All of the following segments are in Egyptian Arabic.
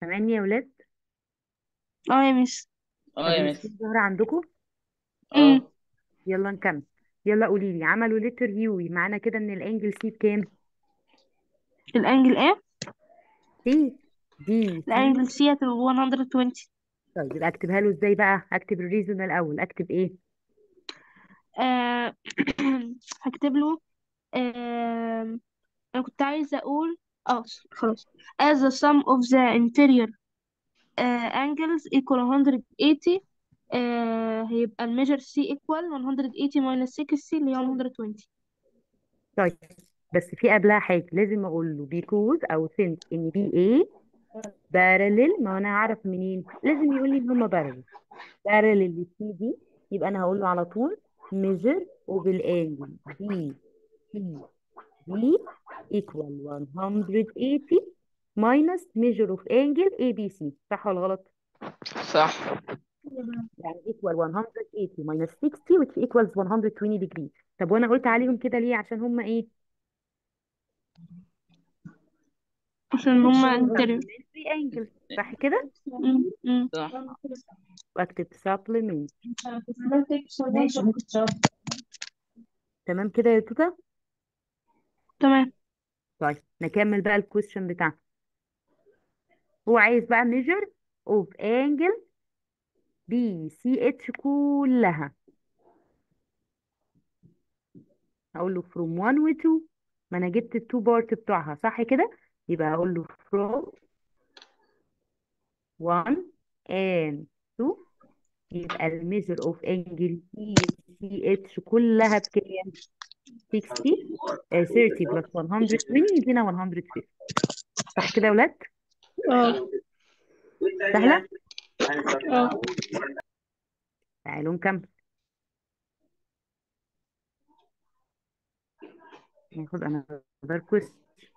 تمام يا ولاد اه يا مس اه طب يا السكين مس ظاهرة عندكم امم اه يلا نكمل يلا قولي لي عملوا لتر يو معنى كده ان الانجل سي بكام الانجل ايه سي دي سي الانجل سي هتبقى 120 طيب يبقى اكتبها له ازاي بقى اكتب الريزون الاول اكتب ايه آه هكتب له آه انا كنت عايزه اقول اه خلاص as the sum of the interior uh, angles equal 180 آه هيبقى الميجر C equal 180 minus 60 اللي هي 120 طيب بس في قبلها حاجة لازم اقول له because او since ان بي ايه بارلل ما انا هعرف منين لازم يقول لي ان هما بارلل بارلل للسي دي يبقى انا هقول له على طول measure وبالانجل بي سي دي equal 180 minus measure of angle ABC صح ولا غلط؟ صح يعني equal 180 minus 60 which equals 120 degree طب وانا قلت عليهم كده ليه عشان هم ايه عشان هما interior supplementary angle صح كده مم، مم. صح واكتب supplement تمام كده يا توتا تمام طيب نكمل بقى الكويشن بتاعنا هو عايز بقى measure of angle BCH كلها هقول له from 1 و 2 ما انا جبت التو بارت بتوعها صح كده يبقى هقول له from 1 and 2 يبقى الميجر اوف انجل بي سي اتش كلها بكام 60 آه، 30 بلس 120 يدينا 150 صح كده يا ولاد اه سهله اه تعالوا نكمل ناخد انا كويس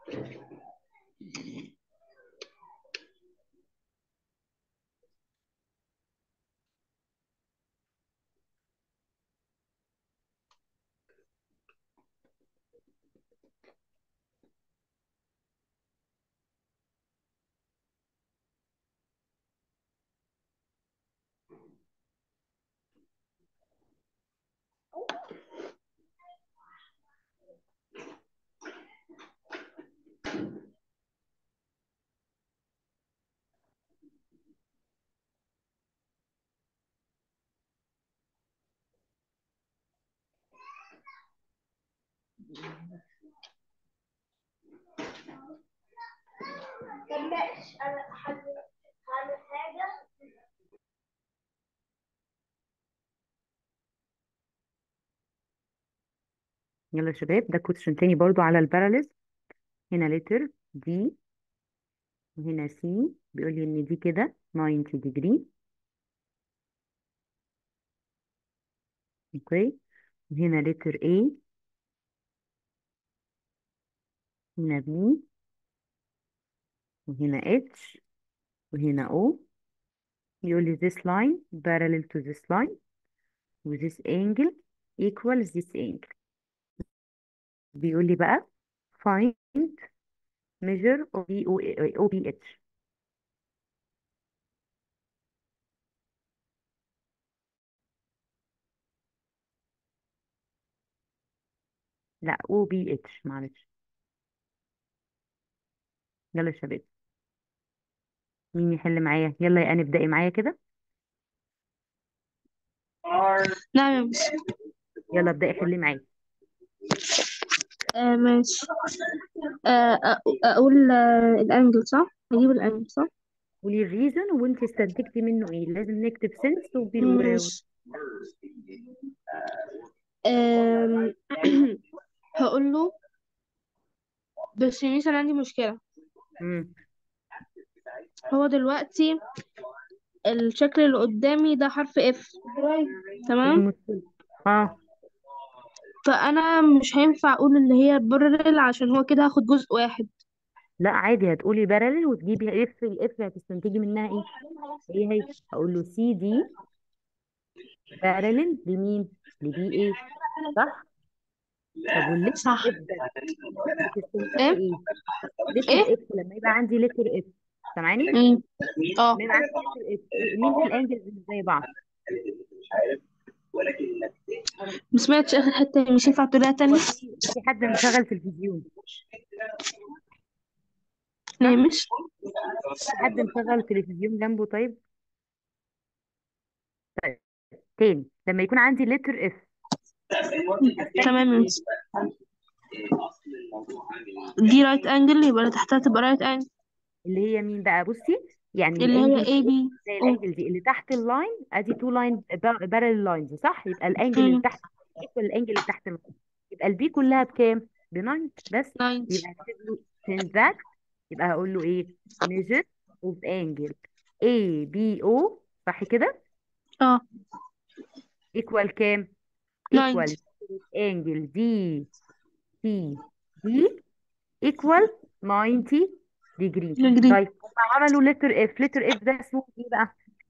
يلا يا شباب ده كويشن تاني برضو على الباراليز هنا لتر دي وهنا سي بيقول لي ان دي كده 90 ديجري اوكي وهنا لتر A هنا B وهنا H وهنا O يقول لي this line parallel to this line و this angle equals this angle بيقول لي بقى find measure of OBH لا OBH معلش يلا يا شباب مين يحل معايا يلا يا أنا ابدأي معايا كده نعم يا مس يلا ابدأي حلي معايا آه ماشي آه أ- أقول آه الأنجل صح؟ أجيب الأنجل صح؟ قولي الريزون وانت استنتجتي منه ايه لازم نكتب سنس وبي... و... ماشي آم، هقول له بس يا ميس أنا عندي مشكلة مم. هو دلوقتي الشكل اللي قدامي ده حرف اف ايه تمام المشكلة اه فأنا مش هينفع أقول اللي هي بارلل عشان هو كده هاخد جزء واحد لا عادي هتقولي بارلل وتجيبي اف الاف هتستنتجي منها ايه هي هي هقول له سي دي بارلل لمين لبي ايه صح طب والليتر صح اف ده بتستنتجي ايه ايه لتر ايه اف لما يبقى عندي لتر اف سامعاني امم اه تمام عندي لتر اف مين في الانجلز اللي زي بعض ما سمعتش اخر حته مش ينفع تقولها تاني هو في في حد مشغل تلفزيون ليه صح مش في حد مشغل تلفزيون جنبه طيب طيب تاني لما يكون عندي لتر اف تمام يا مس. دي رايت انجل يبقى اللي تحتها تبقى رايت انجل اللي هي مين بقى بصي يعني اللي هي الانجل اي بي زي او الانجل دي اللي تحت اللاين ادي تو لاين بارل لاينز صح يبقى الانجل اللي امم تحت ايكوال الانجل اللي تحت اللاين يبقى البي كلها بكام ب 9 بس ناين يبقى هكتب له since that يبقى هقول له ايه measure of angle A B O صح كده اه equal كام ناين equal angle D C D equal 90 degree degree طيب هم عملوا letter F letter F ده اسمه ايه بقى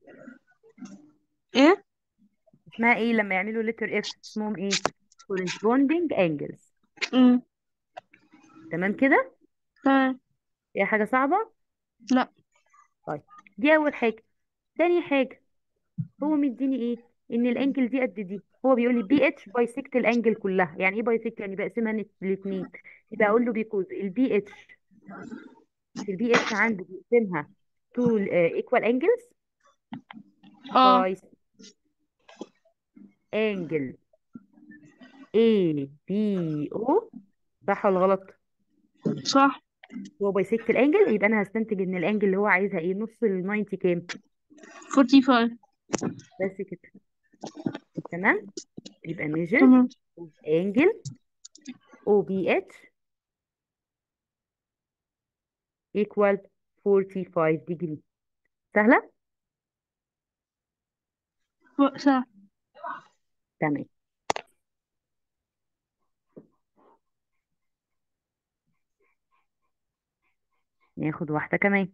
ايه اسمها ايه لما يعملوا letter F اسمهم ايه corresponding angles امم تمام كده تمام هي حاجة صعبة لا طيب دي اول حاجة تاني حاجة هو مديني ايه ان الانجل دي قد دي هو بيقول لي بي اتش بايسكت الانجل كلها يعني ايه بايسكت يعني بقسمها الاثنين يبقى اقول له بيكوز البي اتش البي اتش عندي بيقسمها تو ايكوال انجلز اه باي انجل اي بي او صح ولا غلط صح هو بايسكت الانجل يبقى انا هستنتج ان الانجل اللي هو عايزها ايه نص ال 90 كام 45 بس كده تمام يبقى measure تمام angle OBH equal 45 degree سهلة صح تمام ناخد واحدة كمان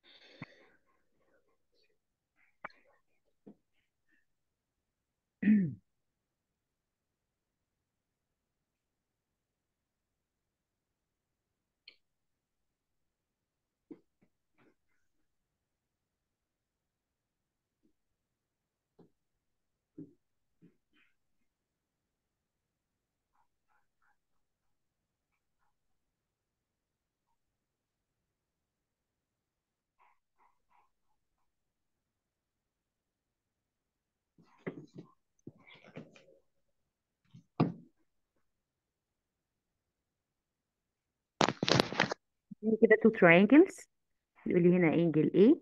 دي كده two triangles يقول لي هنا angle A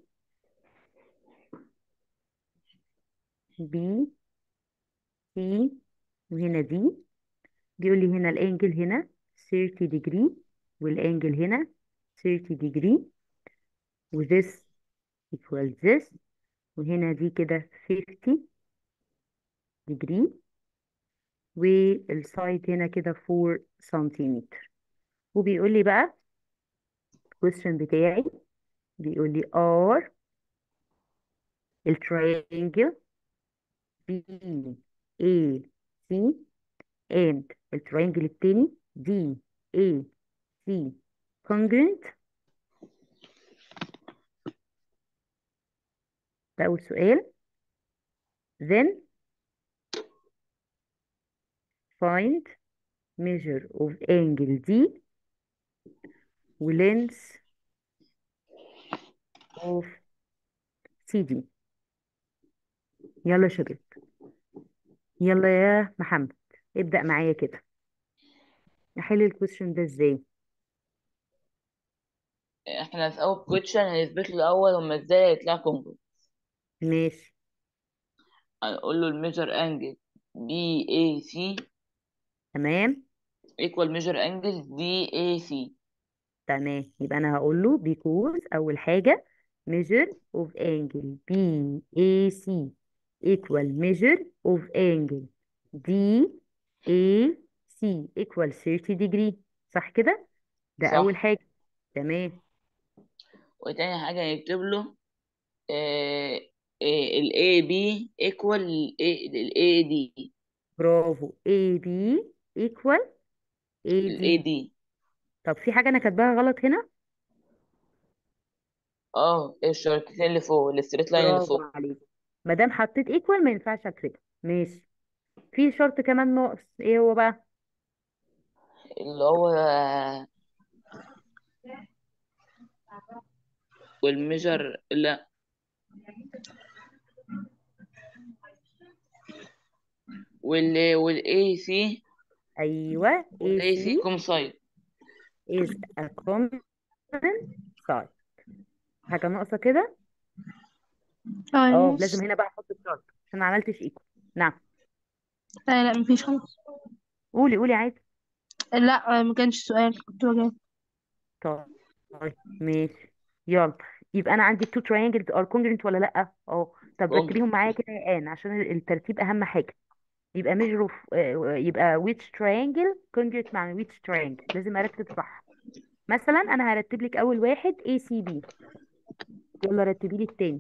B C وهنا D بيقول لي هنا الانجل هنا 30 degree والانجل هنا 30 degree و this equals this وهنا دي كده 50 degree والسايد هنا كده 4 سنتيمتر وبيقول لي بقى question بتاعي بيقول لي R التريانجل B A C and التريانجل التاني D A C congruent ده أول سؤال then find measure of angle D و length of CD يلا يا شباب يلا يا محمد ابدأ معايا كده نحل الكويشن ده ازاي احنا في اول كويشن هنثبت له الاول هما ازاي يطلع كونجرو ماشي هنقول له الميجر انجل بي اي سي تمام ايكوال ميجر انجل دي اي سي تمام يبقى انا هقول له because اول حاجة measure of angle BAC equal measure of angle DAC equal 30 degree صح كده ده اول صح حاجة تمام وتاني حاجة نكتب له ال A B equal ال A D برافو AB equal ال A AD D طب في حاجة انا كاتباها غلط هنا اه الشرطتين اللي فوق الستريت لاين اللي برافو فوق عليك ما دام حطيت ايكوال ما ينفعش اكتبها ماشي في شرط كمان ناقص ايه هو بقى اللي هو والميجر لا وال والاي سي ايوه والاي سي AC كوم سايد is a common site حاجة ناقصة كده اه اه يس لازم هنا بقى احط الشرط عشان ما عملتش ايكوال نعم لا لا مفيش خالص قولي قولي عادي لا ما كانش سؤال كنت بجاوب طيب ماشي يلا يبقى انا عندي two triangles are congruent ولا لا اه طب ممكن رتبيهم معايا كده يا ان عشان الترتيب اهم حاجة يبقى measure of آه، يبقى which triangle congruent مع which triangle لازم ارتب صح مثلا انا هرتب لك اول واحد ACB يلا رتبي لي التاني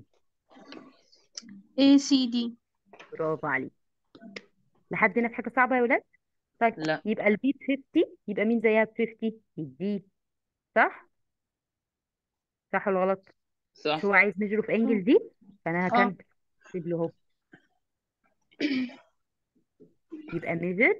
A C D برافو عليك لحد هنا في حاجة صعبة يا ولاد طيب لا يبقى البي ب 50 يبقى مين زيها ب 50 الدي صح صح ولا غلط مش صح هو عايز ميجر اوف انجل دي فانا اه هكمل اكتب له اهو يبقى ميجر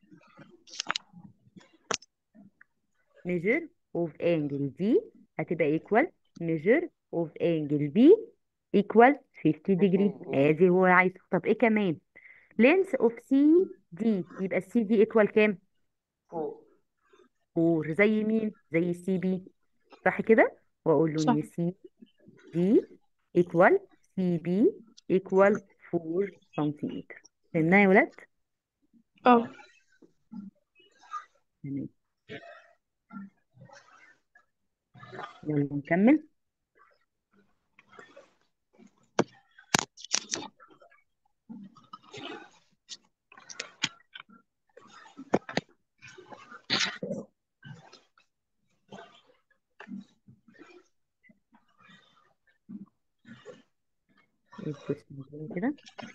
ميجر اوف انجل دي هتبقى ايكوال ميجر اوف انجل بي ايكوال 50 ديجري ادي هو عايزه طب ايه كمان لينس اوف سي دي يبقى السي دي ايكوال كام فوق 4 زي مين زي السي بي صح كده واقول له صح ان سي دي ايكوال سي بي ايكوال 4 سنتيمتر فهمنا يا ولاد اه تمام يلا نكمل الجزء ده كده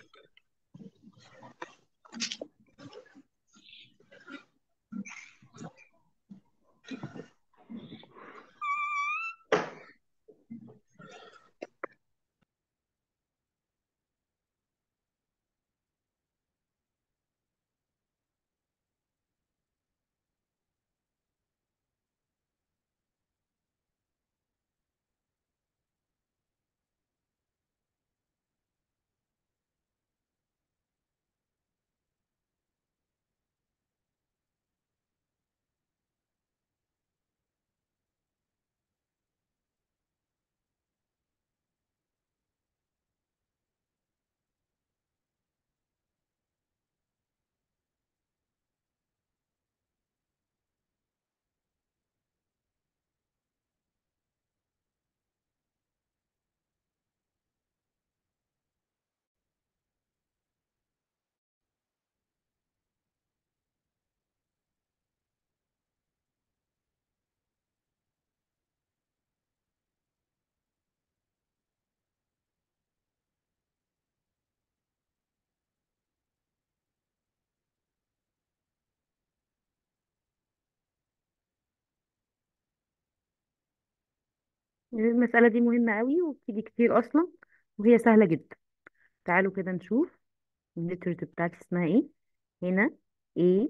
المسألة دي مهمة قوي وبتيجي كتير أصلا وهي سهلة جدا تعالوا كده نشوف الليترز بتاعتي اسمها ايه هنا A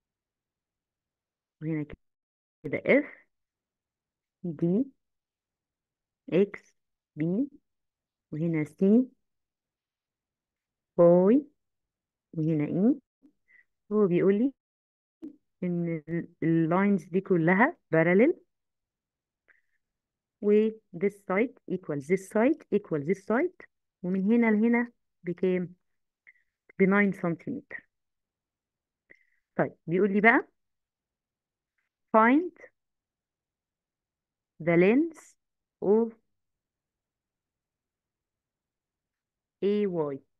وهنا كده F D X B وهنا C Y وهنا E هو بيقول لي ان اللاينز دي كلها parallel و this side equals this side equals this side ومن هنا لهنا بكام ب 9 سنتيمتر طيب بيقول لي بقى find the length of AY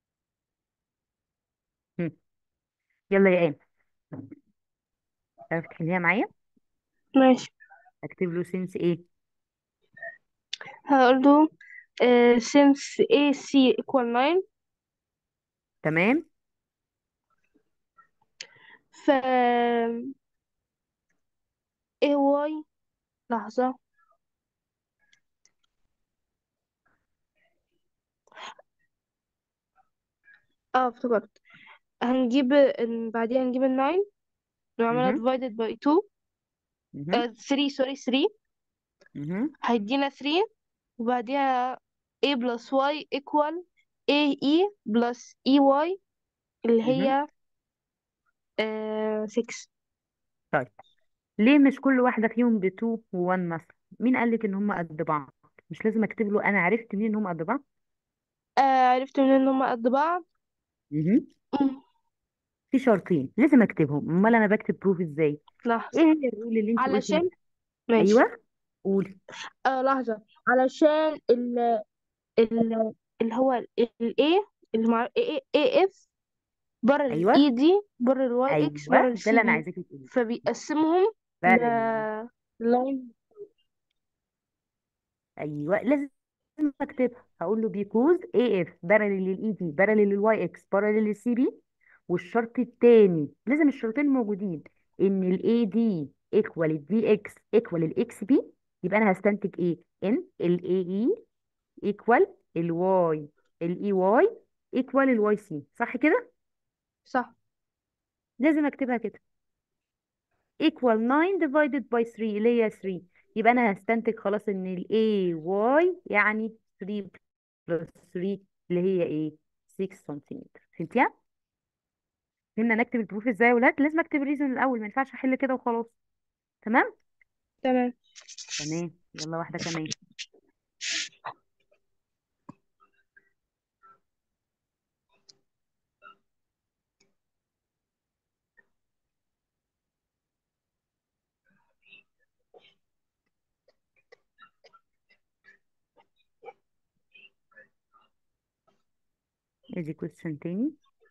هم. يلا يا آن تعرف تحليها معايا ماشي اكتب له سنس ايه هقول له uh, since AC equal 9 تمام ف AY لحظة اه افتكرت هنجيب ال- بعديها هنجيب الناين نعملها مهم. divided by 2 مهم. آه 3 سوري 3 مهم. هيدينا 3 وبعديها a plus y equal a e plus e y اللي مهم. هي آه 6 طيب ليه مش كل واحدة فيهم ب 2 و 1 مثلا مين قال لك ان هم قد بعض مش لازم اكتب له انا عرفت منين ان هم قد بعض آه عرفت منين ان هما قد بعض مهم. مم. في شرطين لازم اكتبهم امال انا بكتب بروف ازاي ايه لحظة هي الرول اللي انت قلتي علشان ماشي ايوه قولي آه لحظة علشان ال ال اللي هو ال A اللي مع A A F بره ال ايوه E دي بره ال Y X ايوه بره ال ده اللي C انا B عايزاكي تقولي فبيقسمهم ل بارل لاين ايوه لازم اكتبها هقول له بيكوز اي اف بارل للاي دي بارل للواي اكس بارل للسي بي والشرط التاني لازم الشرطين موجودين ان الاي دي ايكوال الدي اكس ايكوال الاكس بي يبقى انا هستنتج ايه ان الاي اي ايكوال الواي الاي واي ايكوال الواي سي صح كده صح لازم اكتبها كده equal 9 divided by 3 اللي هي 3 يبقى انا هستنتج خلاص ان ال AY يعني 3 plus 3 اللي هي ايه 6 سنتيمتر فهمتيها؟ فهمنا نكتب البروف ازاي يا ولاد لازم اكتب الريزون الاول ما ينفعش احل كده وخلاص تمام تمام تمام يلا واحده كمان ادي كويستشن تاني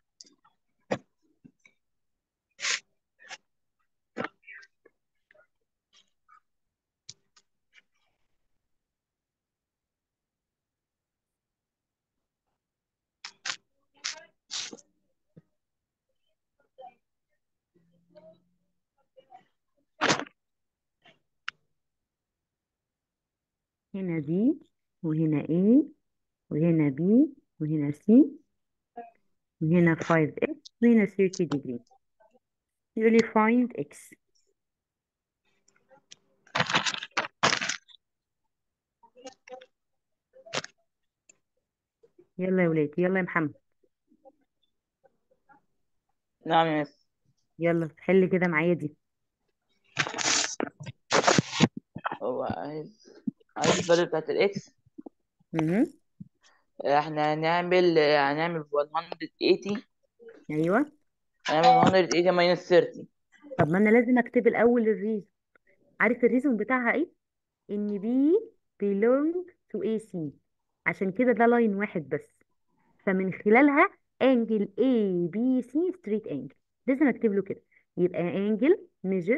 هنا دي وهنا A وهنا B وهنا C وهنا 5x وهنا 30 degree يقول لي find x يلا يا ولاد يلا يا محمد نعم يا مس يلا حل كده معايا دي هو عايز عايز الفاليو بتاعت الاكس مهم. احنا هنعمل هنعمل 180 ايوه هنعمل 180 ماينس 30 طب ما انا لازم اكتب الاول الريزون عارف الريزون بتاعها ايه ان بي belong to AC عشان كده ده لاين واحد بس فمن خلالها انجل A B C straight angle لازم اكتب له كده يبقى angle measure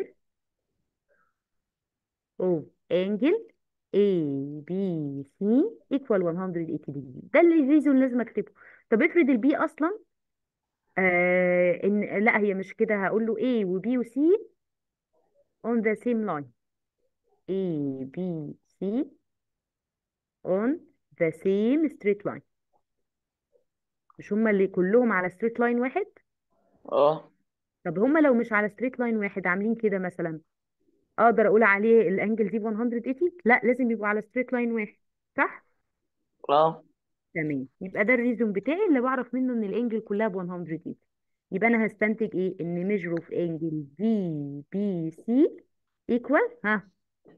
of angle A B C equal 180 degree ده اللي الريزون لازم اكتبه طب افرض البي اصلا آه ان لا هي مش كده هقول له A و B و C on the same line A B C on the same straight line مش هما اللي كلهم على straight line واحد اه طب هما لو مش على straight line واحد عاملين كده مثلا اقدر اقول عليه الانجل دي ب 180 لا لازم يبقوا على straight line واحد صح اه تمام يبقى ده الريزون بتاعي اللي بعرف منه ان الانجل كلها ب 180 يبقى انا هستنتج ايه ان measure of angle VBC equal ها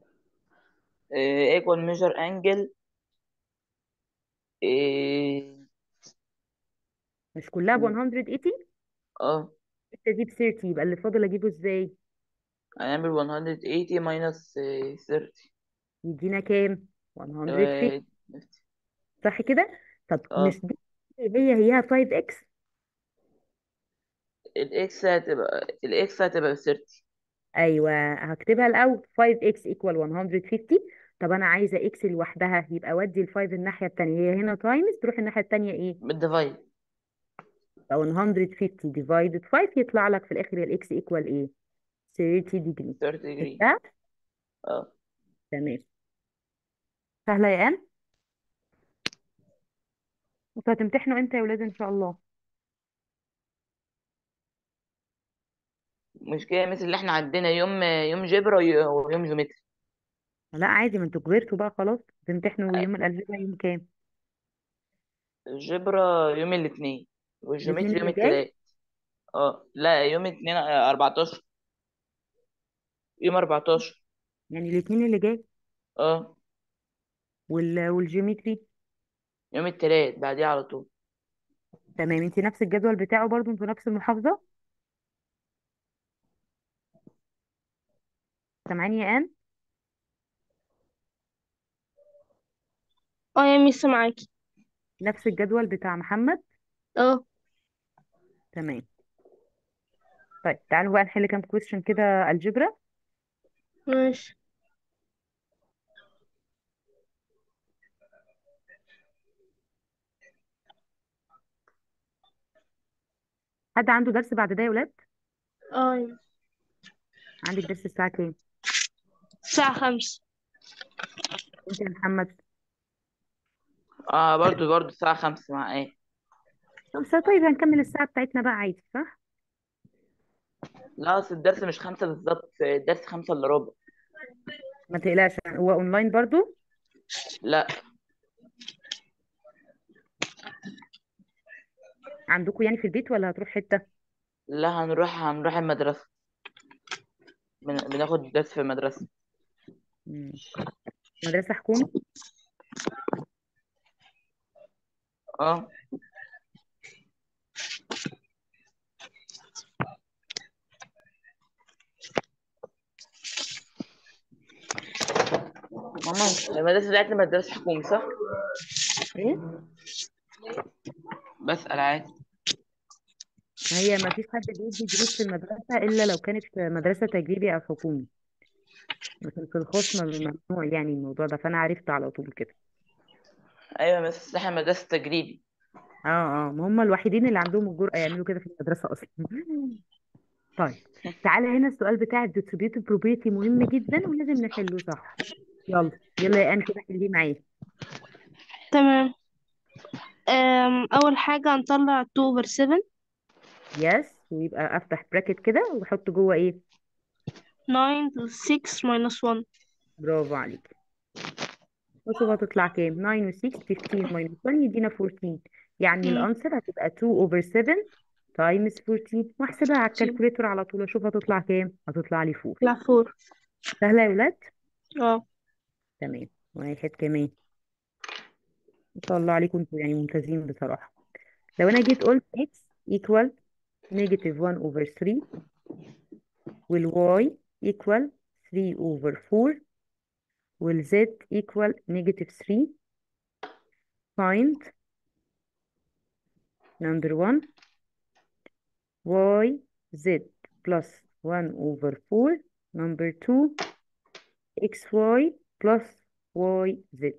ايكوال ميجر انجل مش كلها ب 180 اه الحته دي ب 30 يبقى اللي فاضل اجيبه ازاي هنعمل 180 ماينس 30 يدينا كام 150 اه صح كده طب آه. مش دي هي هي 5x الاكس هتبقى الاكس هتبقى 30 ايوه هكتبها الاول 5x equal 150 طب انا عايزه x لوحدها يبقى اودي ال 5 الناحيه التانيه هي هنا تايمز تروح الناحيه التانيه ايه بالديفايد لو 150 divided 5 يطلع لك في الاخر ال x equal ايه 30 degree 30 degree ده اه تمام سهله يا ان انتوا هتمتحنوا امتى يا ولاد ان شاء الله المشكلة يا مس اللي احنا عندنا يوم يوم جبر وي- ويوم جيومتري لا عادي ما انتوا كبرتوا بقى خلاص تمتحنوا يوم الألجبرا يوم كام الجبر يوم الاثنين الاثنين والجيومتري يوم اللي جاي الثلاث اه لا يوم اتنين آه، 14 يوم 14 يعني الاثنين اللي جاي اه وال... والجيومتري يوم الثلاث بعديه على طول تمام انت نفس الجدول بتاعه برضو انتوا نفس المحافظة سامعاني يا آن اه يا ميس معاكي نفس الجدول بتاع محمد اه تمام طيب تعالوا بقى نحل كام كويستشن كده الجبرا ماشي حد عنده درس بعد ده يا ولاد اه يا ميس. عندك درس الساعة كام الساعة خمسة انت يا محمد اه برضو برضو الساعة خمسة مع ايه طب س- طيب هنكمل الساعة بتاعتنا بقى عادي صح لا اصل الدرس مش خمسة بالظبط الدرس خمسة الا ربع ما تقلقش هو اونلاين برضو لا عندكم يعني في البيت ولا هتروح حتة لا هنروح هنروح المدرسة بن- بناخد درس في المدرسة مم. مدرسة حكومي اه ماما المدرسة بتاعتنا مدرسة حكومي صح؟ ايه بسأل عادي ما هي ما فيش حد بيدي دروس في المدرسة إلا لو كانت مدرسة تجريبي أو حكومي لكن في الخاص ما- ممنوع يعني الموضوع ده فأنا عرفت على طول كده ايوه بس احنا مدرسة تجريبي اه اه ما هم الوحيدين اللي عندهم الجرأة يعملوا كده في المدرسة أصلا طيب تعالى هنا السؤال بتاع الديستريبيوتيف بروبرتي مهم جدا ولازم نحله صح يلا يلا يا آن كده حلي معايا تمام أم أول حاجة هنطلع 2 over 7 يس ويبقى أفتح براكت كده وأحط جوه إيه 9 to 6 minus 1 برافو عليك وشوف هتطلع كام 9 و 6 15 minus 1 يدينا 14 يعني مم. الانسر هتبقى 2 over 7 تايمز 14 واحسبها على 14 الكالكوليتور على طول اشوف هتطلع كام هتطلع لي 4 لا 4 سهله يا ولاد اه تمام واحد كمان ما شاء الله عليكم انتوا يعني ممتازين بصراحه لو انا جيت قلت x equal negative 1 over 3 والy equal 3 over 4 والz equal negative 3 find number 1 y z plus 1 over 4 number 2 xy plus yz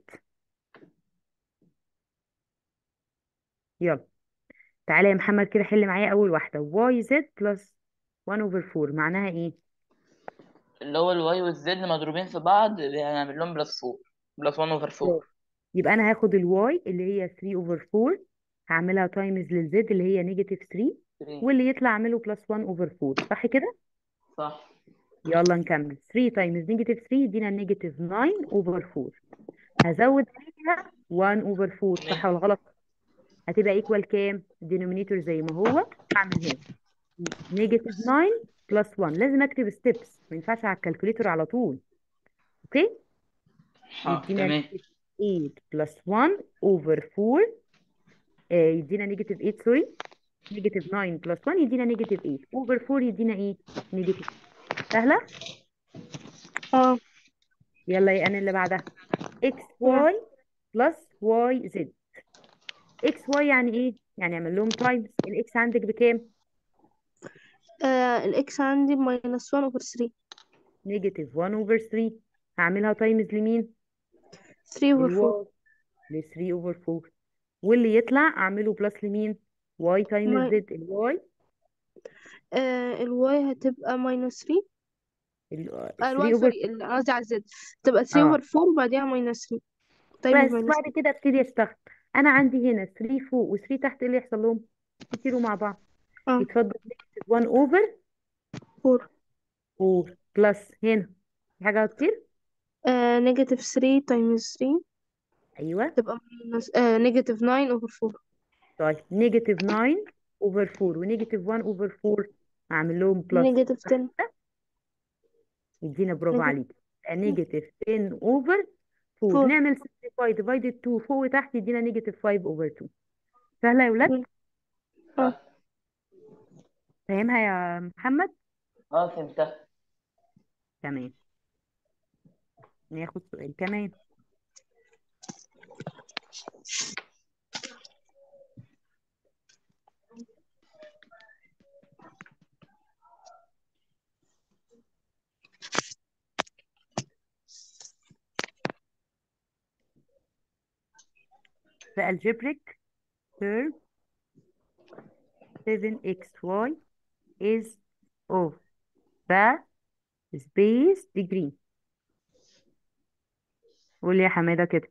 يلا تعالى يا محمد كده حل معايا اول واحده yz plus 1 over 4 معناها ايه اللي هو الواي والزد مضروبين في بعض هنعمل لهم بلس 4 بلس 1 اوفر 4 برافو. يبقى انا هاخد الواي اللي هي 3 over 4 هعملها تايمز للزد اللي هي نيجاتيف 3 3 واللي يطلع اعمله بلس 1 over 4 صح كده صح يلا نكمل 3 تايمز نيجاتيف 3 يدينا نيجاتيف 9 over 4 هزود عليها 1 over 4 صح ولا غلط هتبقى ايكوال كام الدينومينيتور زي ما هو هعمل هنا نيجاتيف 9 بلس 1 لازم اكتب ستيبس ما ينفعش على الكالكوليتور على طول اوكي ها يدينا تمام 8 بلس 1 اوفر 4 آه يدينا نيجاتيف 8 سوري نيجاتيف 9 بلس 1 يدينا نيجاتيف 8 اوفر 4 يدينا ايه نيجاتيف سهله اه يلا يا انا اللي بعدها اكس واي بلس واي زد اكس واي يعني ايه يعني اعمل لهم تايمز الاكس عندك بكام آه، الإكس عندي minus 1 over 3 نيجاتيف 1 اوفر 3 هعملها تايمز لمين 3 over 4 للواي ل 3 اوفر 4 واللي يطلع اعمله بلس لمين واي تايمز ماي- زد الواي آه الواي هتبقى minus 3 ال- آه 3 الواي اوفر سوري ال- قصدي على الزد تبقى 3 اه over 4 وبعديها minus 3 times بس minus بعد 3 كده ابتدي اشتغل انا عندي هنا 3 فوق و3 تحت ايه اللي يحصل لهم يطيروا مع بعض اه يتفضل نيجاتيف 1 اوفر 4 4 بلس هنا في حاجة هتطير نيجاتيف 3 تايمز 3 ايوه تبقى minus نيجاتيف 9 over 4 طيب نيجاتيف 9 اوفر 4 ونيجاتيف 1 اوفر 4 اعمل لهم بلس نيجاتيف 10 يدينا برافو نيجاتيف عليك نيجاتيف 10 اوفر 4 4 نعمل سمبليفاي ديفايدد 2 فوق وتحت يدينا نيجاتيف 5 اوفر 2 سهلة يا ولاد اه فاهمها يا محمد اه فهمتها تمام ناخد سؤال كمان The algebraic term 7xy is of the space degree قول يا حمادة كده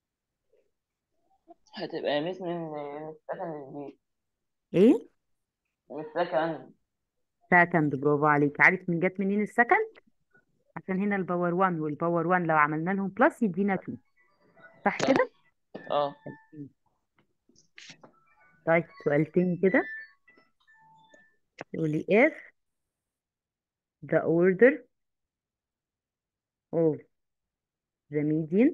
هتبقى مس من من السكند دي ايه من السكند سكند برافو عليك عارف من جت منين السكند عشان هنا الباور 1 والباور 1 لو عملنا لهم بلس يدينا 2 صح صح كده اه طيب سؤال تاني كده يقول لي if the order of the median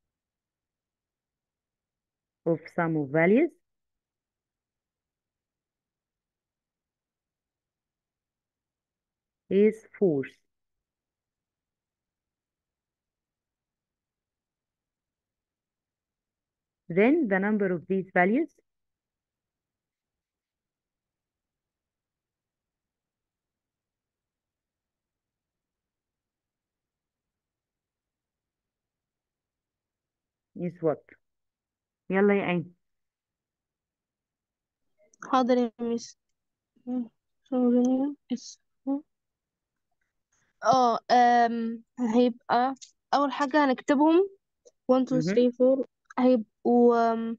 of sum of values is force then the number of these values is what يلا يا عين حاضر يا ميس اه أم، هيبقى أول حاجة هنكتبهم 1 2 مهم. 3 4 هيبقوا أم،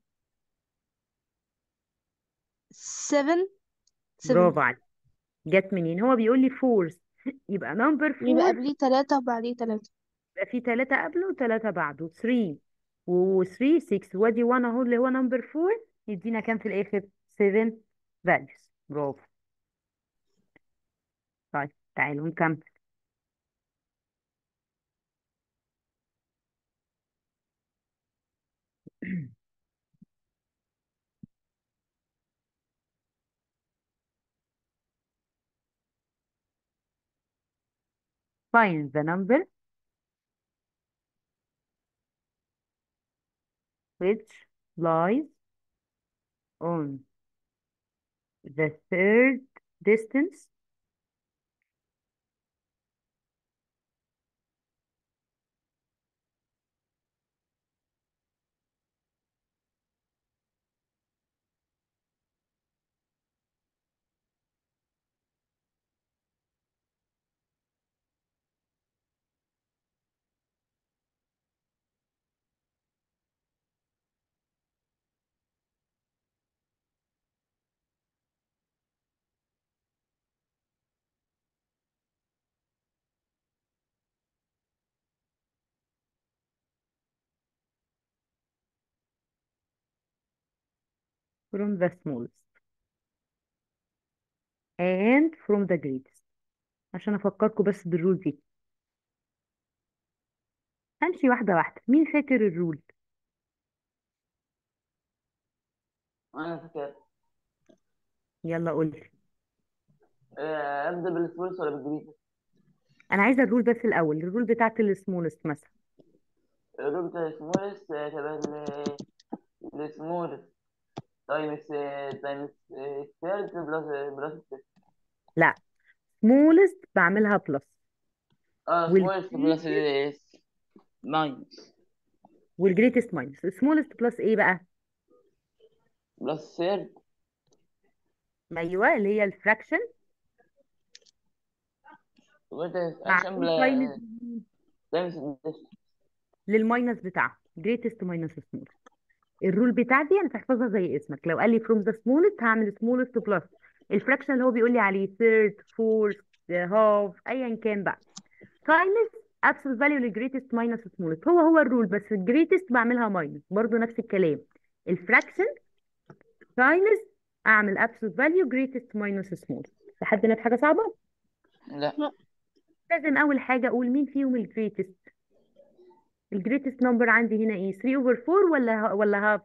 7 7 برافو عليك جت منين هو بيقول لي فورس يبقى نمبر يبقى فور قبليه 3 وبعديه 3 يبقى في ثلاثة قبله وثلاثة بعده 3 و3 6 وادي 1 اهو اللي هو نمبر 4 يدينا كام في الاخر 7 values برافو طيب تعالوا نكمل find the number which lies on the third distance from the smallest and from the greatest عشان افكركم بس بالرول دي همشي واحدة واحدة مين فاكر الرول انا فاكر يلا قولي آه، ابدا بالفلوس ولا بالجريد انا عايزة الرول بس الاول الرول بتاعت السمولست مثلا الروب بتاع السمولس تبع السمولس تايمس تايمس الثيرد بلس بلس الثيرد لا سمولست بعملها بلس اه سمولس بلس والجريتست ماينس والجريتست ماينس سمولست بلس ايه بقى بلس الثيرد ايوه اللي هي الفراكشن وانت مع عشان كل بلا تايمز تايمس للماينس بتاعها جريتست ماينس سمولست الرول بتاعتي انا هحفظها زي اسمك لو قال لي from the smallest هعمل smallest plus الفراكشن اللي هو بيقول لي عليه third fourth هاف ايا كان بقى تايمز absolute value للجريتست ماينس سمولست هو هو الرول بس في الجريتست بعملها ماينس برضو نفس الكلام الفراكشن تايمز اعمل absolute value greatest minus smallest لحد هنا في حاجه صعبه لا لا لازم اول حاجه اقول مين فيهم الجريتست الجريتست نمبر عندي هنا ايه 3 over 4 ولا ولا هاف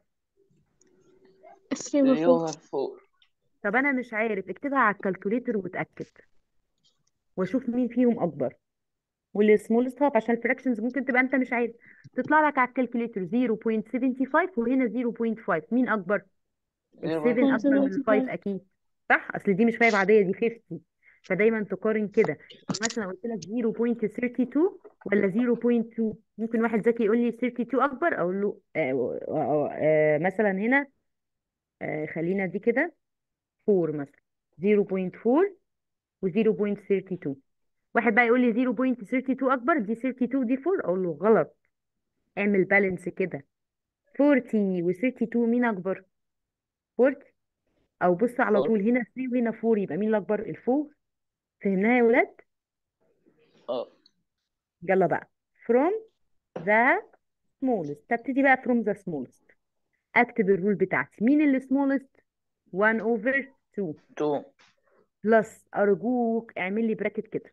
3 over 4 يوفر فور طب انا مش عارف اكتبها على الكالكوليتر وتاكد واشوف مين فيهم اكبر والسمولست هاف عشان الفراكشنز ممكن تبقى انت مش عارف تطلع لك على الكالكوليتر 0.75 وهنا 0.5 مين اكبر زيرو ال7 بوينت اكبر من 0.75 ال5 اكيد صح اصل دي مش 5 عاديه دي 50 فدايما تقارن كده مثلا قلت لك 0.32 ولا 0.2 ممكن واحد ذكي يقول لي 32 اكبر اقول له آه آه آه مثلا هنا آه خلينا دي كده 4 مثلا 0.4 و 0.32 واحد بقى يقول لي 0.32 اكبر دي 32 دي 4 اقول له غلط اعمل بالانس كده 40 و 32 مين اكبر 40 او بص على فور طول هنا 3 وهنا 4 يبقى مين الاكبر الفور فهمناها يا ولاد اه يلا بقى from the smallest تبتدي بقى from the smallest اكتب الرول بتاعتي مين اللي smallest 1 over 2 تو بلس ارجوك اعمل لي براكت كده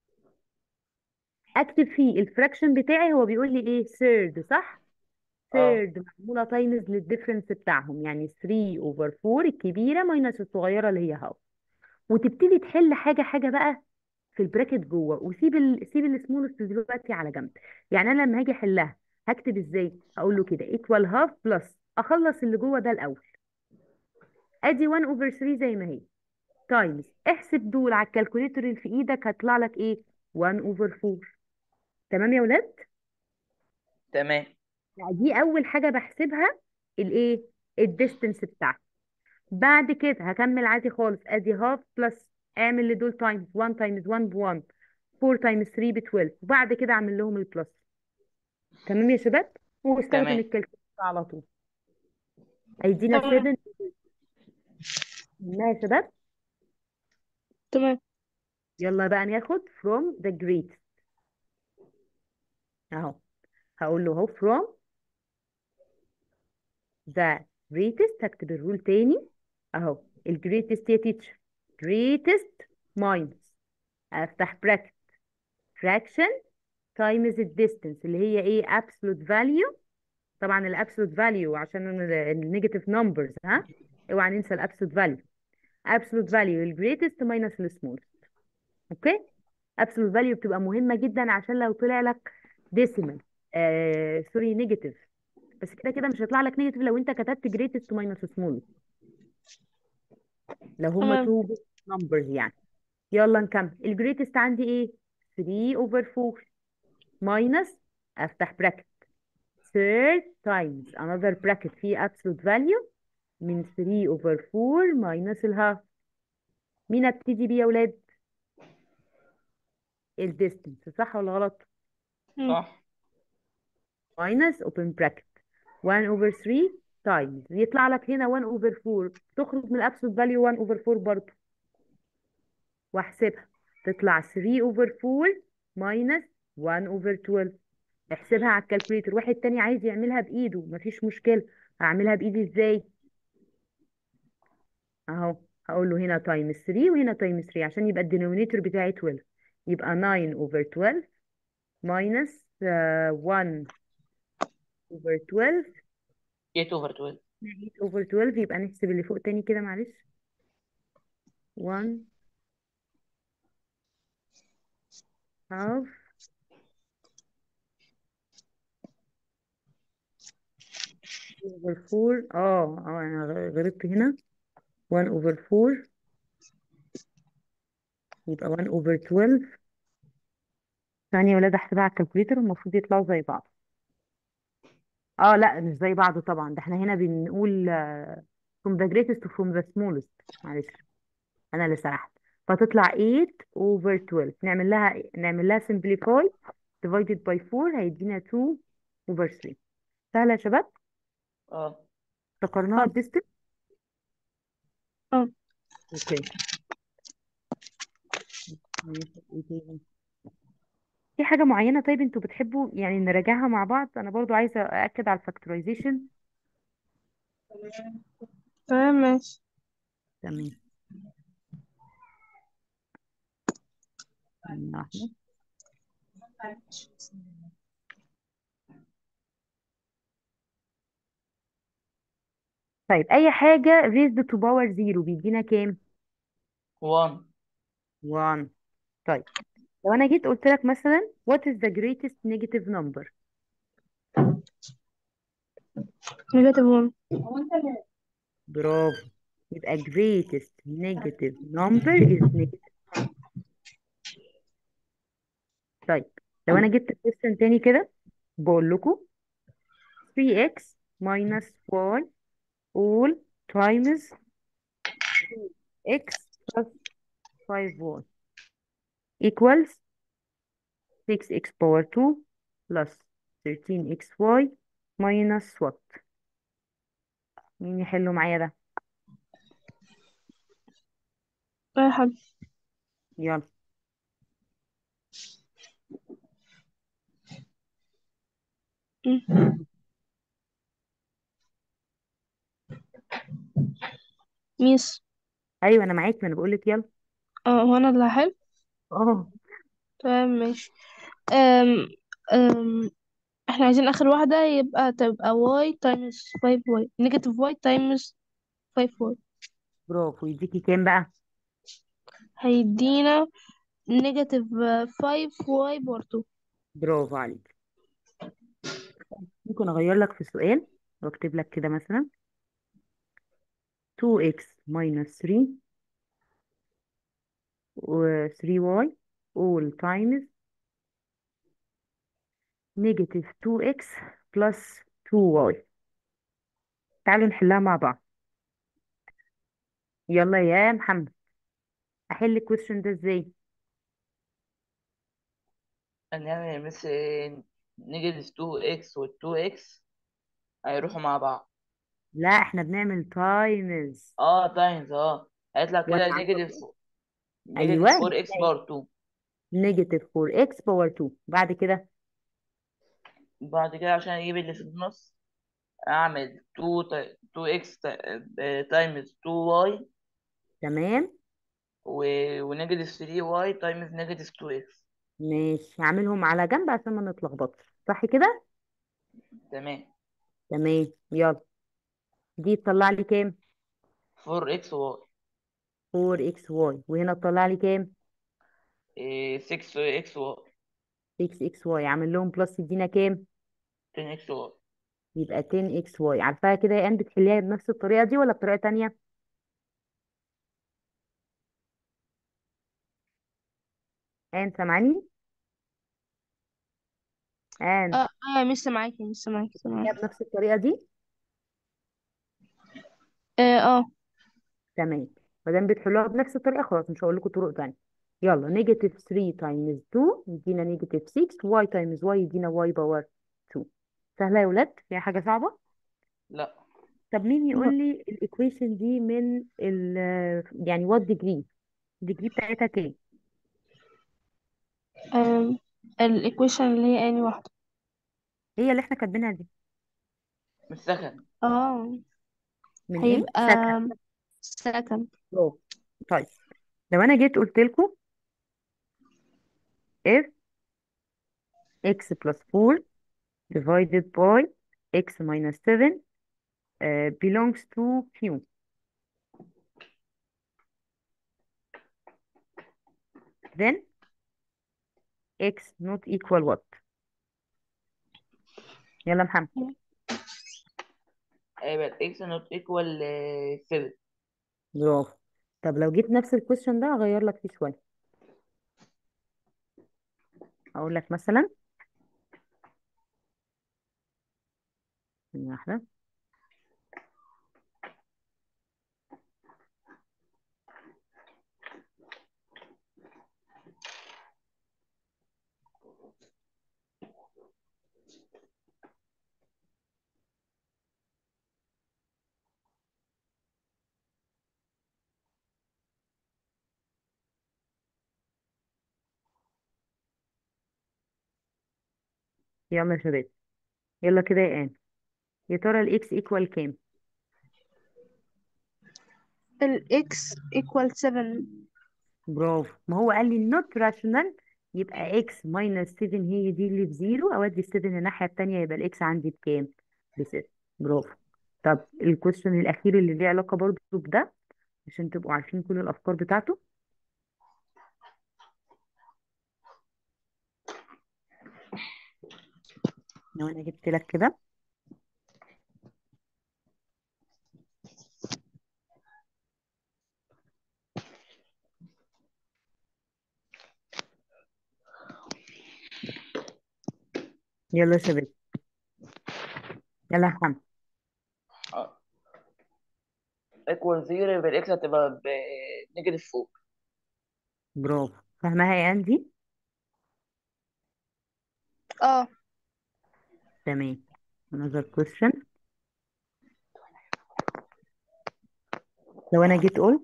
اكتب فيه الفراكشن بتاعي هو بيقول لي ايه third صح اه third معموله تايمز للديفرنس بتاعهم يعني 3 over 4 الكبيره ماينس الصغيره اللي هي هاف وتبتدي تحل حاجه حاجه بقى في البراكت جوه وسيب ال... سيب السمولست دلوقتي على جنب يعني انا لما هاجي احلها هكتب ازاي اقول له كده equal half plus اخلص اللي جوه ده الاول ادي 1 over 3 زي ما هي تايمز احسب دول على الكالكوليتر اللي في ايدك هيطلع لك ايه 1 over 4 تمام يا ولاد تمام يعني دي اول حاجه بحسبها الايه الديستنس بتاعتي بعد كده هكمل عادي خالص ادي هاف بلس اعمل لدول تايمز 1 تايمز 1 ب 1 4 تايمز 3 ب 12 وبعد كده اعمل لهم البلس تمام يا شباب واستخدم تمام الكالكوليتر على طول هيدينا تمام 7 ما يا شباب تمام يلا بقى ناخد from the greatest اهو هقول له اهو from the greatest هكتب الرول تاني اهو ال greatest يا teacher greatest minus افتح bracket fraction times the distance اللي هي ايه absolute value طبعا ال absolute value عشان النيجاتيف numbers ها اوعى ننسى ال absolute value absolute value ال greatest minus ال smallest اوكي absolute value بتبقى مهمة جدا عشان لو طلع لك decimal آه سوري نيجاتيف بس كده كده مش هيطلع لك نيجاتيف لو انت كتبت greatest minus smallest لو هما تمام two numbers يعني يلا نكمل ال greatest عندي ايه 3 over 4 minus افتح bracket third times another bracket فيه absolute value من 3 over 4 minus الهاف مين ابتدي بيه يا ولاد الديستنس صح ولا غلط مم. صح minus open bracket 1 over 3 times يطلع لك هنا 1 over 4 تخرج من الابسولوت فاليو 1 over 4 برضه واحسبها تطلع 3 over 4 minus 1 over 12 احسبها على الكالكوليتر واحد تاني عايز يعملها بايده مفيش مشكلة هعملها بايدي ازاي اهو هقول له هنا تايمز 3 وهنا تايمز 3 عشان يبقى الدينومينيتور بتاعي 12 يبقى 9 over 12 minus uh, 1 over 12 8 اوفر 12 8 over 12 يبقى نحسب اللي فوق تاني كده معلش 1 half over 4 اه اه انا غ- غلطت هنا 1 over 4 يبقى 1 over 12 ثانية يا ولاد احسبها على الكالكوليتر المفروض يطلعوا زي بعض اه لا مش زي بعض طبعا ده احنا هنا بنقول آه، from the greatest to from the smallest معلش انا اللي سرحت فتطلع 8 over 12 نعمل لها نعمل لها simplify divided by 4 هيدينا 2 over 3 سهلة يا شباب اه افتكرناها اه الديستنس اه اوكي ناخد ايه تاني في حاجة معينة طيب انتوا بتحبوا يعني نراجعها مع بعض انا برضو عايزة أأكد على الفاكتورايزيشن تمام ماشي تمام ثانية واحدة طيب أي حاجة raised to power zero بيدينا كام؟ 1 1 طيب لو أنا جيت قلت لك مثلا what is the greatest negative number نيجاتيف 1 برافو يبقى greatest negative number is negative طيب لو أنا جبت question تاني كده بقول لكم 3x minus y all times x plus 5y equals 6x power 2 plus 13xy minus what مين يحلوا معايا ده أي حد يلا مم. ميس ايوه انا معاك ما انا بقول لك يلا اه هو أنا اللي هحل اه تمام ماشي أم أم احنا عايزين آخر واحدة يبقى تبقى y times 5y negative y times 5y برافو يديكي كام بقى هيدينا negative 5y برضو برافو عليك ممكن اغير لك في السؤال واكتب لك كده مثلا 2x minus 3 و 3y all times negative 2x plus 2y تعالوا نحلها مع بعض يلا يا محمد احل الكويشن ده ازاي هنعمل مثل نيجاتيف 2x وال 2x هيروحوا مع بعض لا احنا بنعمل تايمز اه تايمز اه هيطلع وانا كده عارفه نيجاتيف نيجاتيف ايوه 4x باور 2 نيجاتيف 4x باور 2 بعد كده بعد كده عشان اجيب اللي في النص اعمل 2 تا- 2x تا- تايمز 2y تمام و... ونيجاتيف 3y تايمز نيجاتيف 2x ماشي هعملهم على جنب عشان ما نتلخبطش صح كده تمام تمام يلا دي تطلع لي كام 4x y 4xy وهنا تطلع لي كام إيه 6x y 6xy عامل لهم بلس يدينا كام 10x y يبقى 10xy عارفاها كده يا ان بتحليها بنفس الطريقه دي ولا بطريقه تانية ان سامعني ان اه اه مش معاكي مش معاكي بتحليها تمام بنفس الطريقه دي اه اه تمام ما دام بتحلوها بنفس الطريقه خلاص مش هقول لكم طرق تانية يلا نيجاتيف 3 تايمز 2 يدينا نيجاتيف 6 واي تايمز واي يدينا واي باور 2 سهله يا ولاد فيها حاجه صعبه لا طب مين يقول لا. لي الايكويشن دي من ال يعني وات ديجري الديجري بتاعتها كام um, الايكويشن اللي هي اني واحدة هي اللي احنا كاتبينها دي مش سخن اه من ايه هيبقى سكند second برافو طيب لو انا جيت قلت لكم if x plus 4 divided by x minus 7 uh, belongs to q then x not equal what يلا محمد هيبقى x not equal آه، 7 برافو طب لو جيت نفس الكويشن ده اغير لك فيه شويه اقول لك مثلا ثانية واحده يلا يا شباب يلا كده يا آن يا ترى الاكس ايكوال كام الإكس equal 7 برافو ما هو قال لي not rational يبقى اكس ماينس 7 هي دي اللي بزيرو اودي 7 الناحيه التانيه يبقى الاكس عندي بكام بستة برافو طب الكويشن الاخير اللي ليه علاقه برضو بده عشان تبقوا عارفين كل الافكار بتاعته لو انا جبت لك كده يلا يا شباب يلا يا محمد ايكوال زيرو يبقى الاكس هتبقى بنيجاتيف فوق برافو فاهمها يا اندي اه تمام another question لو انا جيت قلت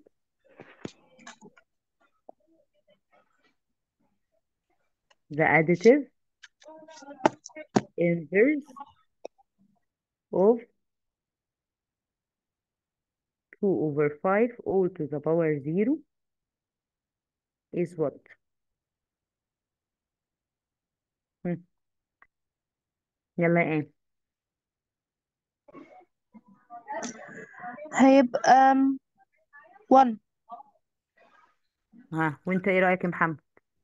the additive inverse of 2 over 5 all to the power 0 is what هم. يلا يا آن هيبقى um, 1 ها وانت ايه رأيك يا محمد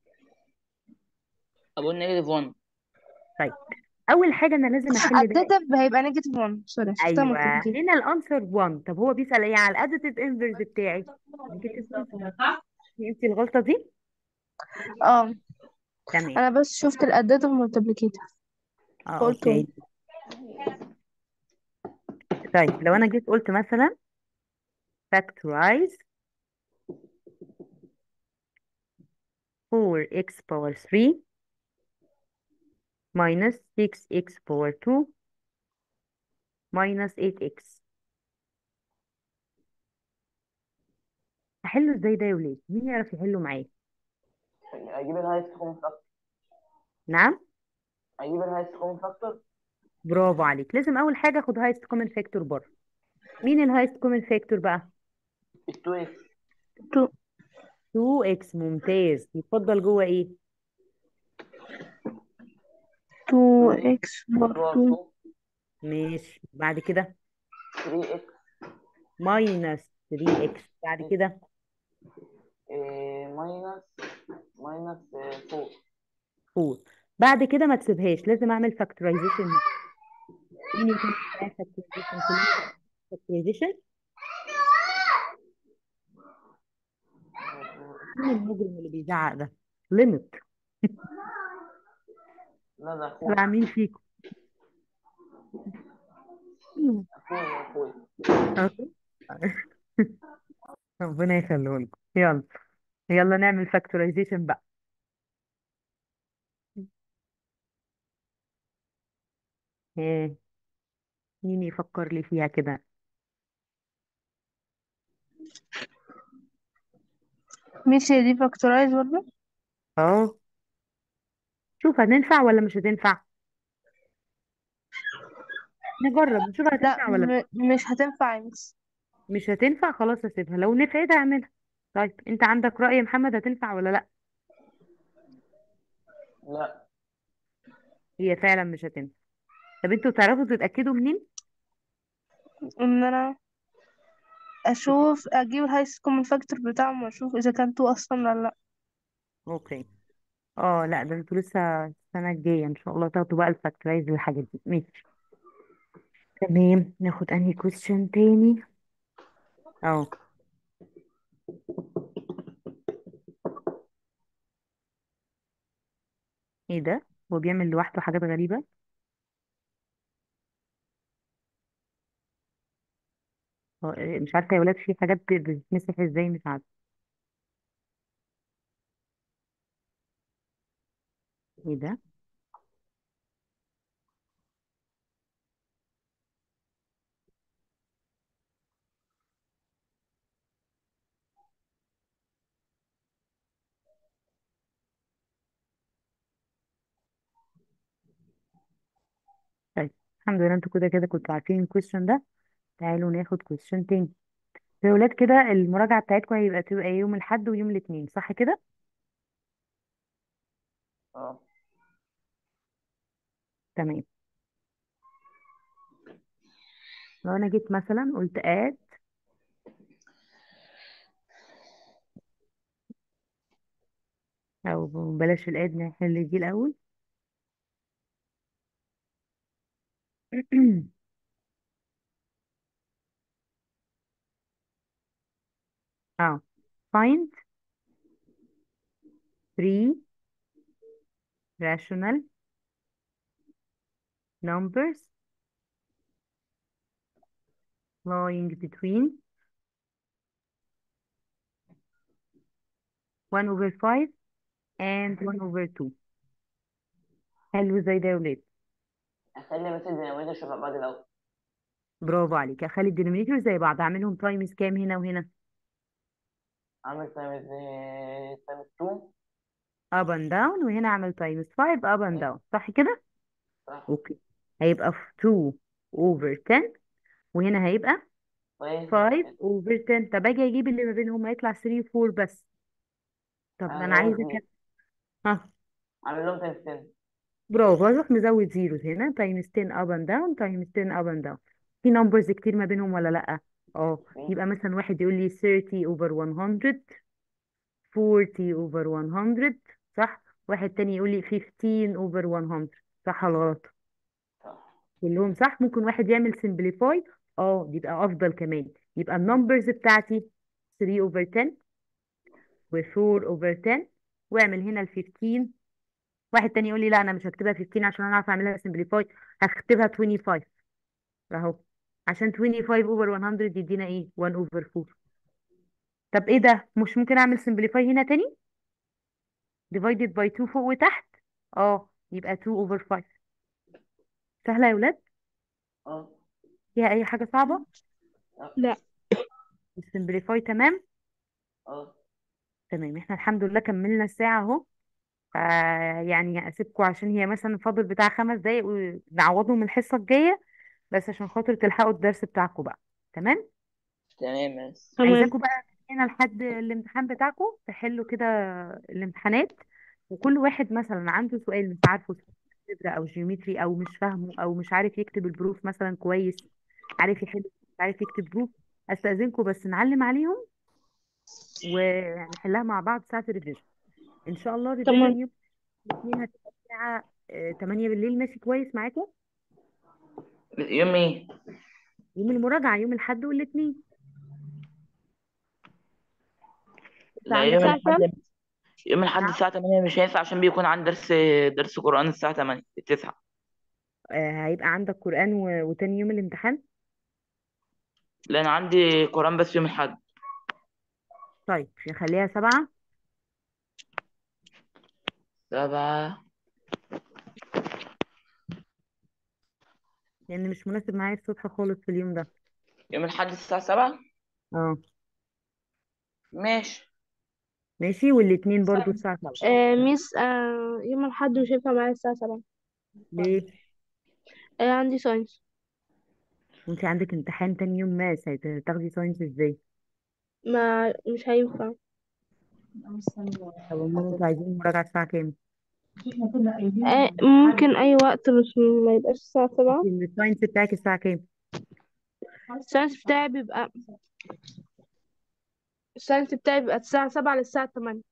اقول نيجاتيف 1 طيب اول حاجة انا لازم احل ده additive هيبقى negative 1 سوري شفتها ايوه multiplication هنا الانسر 1 طب هو بيسأل ايه على الاديتيف انفرس بتاعي نيجاتيف 1 فهمتي الغلطة دي اه تمام انا بس شفت الاديتيف multiplicator اه قلت 1 اوكي طيب لو انا جيت قلت مثلا factorize 4x power 3 minus 6x power 2 minus 8x احله ازاي ده يا ولاد مين يعرف يحله معايا اجيب الهايست كومن فاكتور نعم اجيب الهايست كومن فاكتور برافو عليك لازم اول حاجه اخد هايست كومن فاكتور بره مين الهايست كومن فاكتور بقى ال 2 اكس 2 2x ممتاز يفضل جوه ايه 2x بار 2 ماشي بعد كده 3 اكس ماينس 3x بعد كده ماينس ماينس 4 4 بعد كده ما تسيبهاش لازم اعمل فاكتورايزيشن مين يكون معايا فاكتورايزيشن كلنا فاكتورايزيشن مين المجرم اللي بيزعق ده ليميت لا ده تبع اخويا مين فيكم اخويا اخويا أوكي. ربنا يخليه لكم يلا يلا نعمل فاكتورايزيشن بقى ايه مين يفكر لي فيها كده مش هي دي فاكتورايز برضه اه شوف هتنفع ولا مش هتنفع نجرب نشوف لا هتنفع ولا لا م مش هتنفع يا مس مش هتنفع خلاص اسيبها لو نفعت اعملها طيب انت عندك رأي يا محمد هتنفع ولا لا لا هي فعلا مش هتنفع طب انتوا تعرفوا تتأكدوا منين ان انا اشوف اجيب الهايست كومن فاكتور بتاعهم واشوف اذا كان 2 اصلا ولا لا اوكي اه لا ده انتوا لسه السنة الجاية ان شاء الله تاخدوا بقى الفاكتورايز والحاجات دي ماشي تمام ناخد انهي كويستشن تاني اه ايه ده هو بيعمل لوحده حاجات غريبة هو إيه، مش عارفة يا ولاد في حاجات بتتمسح ازاي مش عارفة ايه ده الحمد لله انتوا كده كده كنتوا عارفين الكويشن ده تعالوا ناخد كويشن تاني يا ولاد كده المراجعة بتاعتكم هيبقى تبقى يوم الأحد ويوم الاثنين صح كده اه تمام لو انا جيت مثلا قلت اد او بلاش الاد نحل دي الاول اه find three rational numbers lying between 1 over 5 and 1 over 2 حلو زي ده يا ولاد اخلي بس الديناميتر شبه بعض الاول برافو عليك اخلي الدينومينيتور زي بعض اعملهم تايمز كام هنا وهنا اعمل تايمز تايمز 2 up and down وهنا اعمل تايمز 5 up and down صح كده صح اوكي هيبقى في 2 over 10 وهنا هيبقى طيب 5 over 10 طب اجي اجيب اللي ما بينهم هيطلع 3 و 4 بس طب ما انا عايزه كام ها عامل لهم تايمز 10 برافو اروح مزود زيروز هنا تايمز 10 اب اند داون تايمز 10 اب اند داون في نمبرز كتير ما بينهم ولا لا اه يبقى مثلا واحد يقول لي 30 اوفر 100 40 اوفر 100 صح واحد تاني يقول لي 15 اوفر 100 صح ولا غلط صح كلهم صح ممكن واحد يعمل سمبليفاي اه يبقى افضل كمان يبقى النمبرز بتاعتي 3 اوفر 10 و4 اوفر 10 واعمل هنا ال 15 واحد تاني يقول لي لا انا مش هكتبها 15 عشان انا اعرف اعملها سمبليفاي هكتبها 25 اهو عشان 25 اوفر 100 يدينا ايه 1 اوفر 4 طب ايه ده مش ممكن اعمل سمبليفاي هنا تاني divided by 2 فوق وتحت اه يبقى 2 اوفر 5 سهله يا ولاد اه فيها اي حاجه صعبه لا السمبليفاي تمام اه تمام احنا الحمد لله كملنا الساعه اهو آه يعني اسيبكم عشان هي مثلا فاضل بتاع خمس دقايق ونعوضهم الحصه الجايه بس عشان خاطر تلحقوا الدرس بتاعكم بقى تمام تمام بس تمام عايزاكم بقى هنا لحد الامتحان بتاعكم تحلوا كده الامتحانات وكل واحد مثلا عنده سؤال مش عارفه الجبر او جيومتري او مش فاهمه او مش عارف يكتب البروف مثلا كويس عارف يحل مش عارف يكتب بروف استاذنكم بس نعلم عليهم ونحلها مع بعض ساعه الريفيجن ان شاء الله الريفيجن تمام يوم الاثنين هتبقى الساعه آه، 8 بالليل ماشي كويس معاكم يوم ايه يوم المراجعه يوم الاحد والاثنين لا عندك يوم الساعة كام؟ الاحد يوم الاحد نعم الساعة 8 مش هينفع عشان بيكون عندي درس درس قرآن الساعة 8 9 آه، هيبقى عندك قرآن و... وتاني يوم الامتحان لأن عندي قرآن بس يوم الاحد طيب نخليها سبعة سبعة لأن مش مناسب معايا الصبح خالص في اليوم ده يوم الاحد الساعة 7 اه ماشي ماشي والاتنين برضو الساعة سبعة آه ميس آه يوم الأحد مش هينفع معايا الساعة سبعة ليه؟ آه عندي ساينس وانت عندك امتحان تاني يوم ماس هتاخدي ساينس ازاي؟ ما مش هينفع طب امال انتوا عايزين مراجعة الساعة كام؟ آه ممكن أي وقت بس ما يبقاش الساعة سبعة انت الساينس بتاعك الساعة كام؟ الساينس بتاعي بيبقى الساينس بتاعي بيبقى الساعة سبعة للساعة تمانية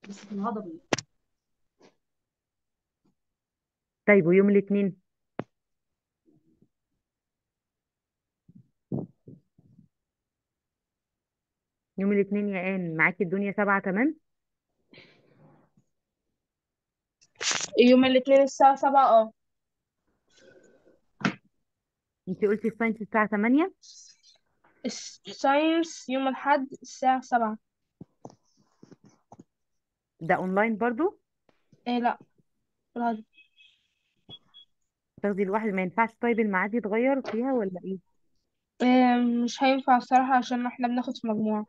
طيب ويوم الاثنين؟ يوم الاثنين يا آن معاكي الدنيا سبعة تمام؟ يوم الاثنين الساعة سبعة اه انت قلتي الساينس الساعة تمانية؟ الساينس يوم الأحد الساعة سبعة ده اونلاين برضو؟ ايه لا بالهدف. تاخدي الواحد ما ينفعش طيب الميعاد يتغير فيها ولا ايه؟ آه مش هينفع الصراحة عشان احنا بناخد في مجموعة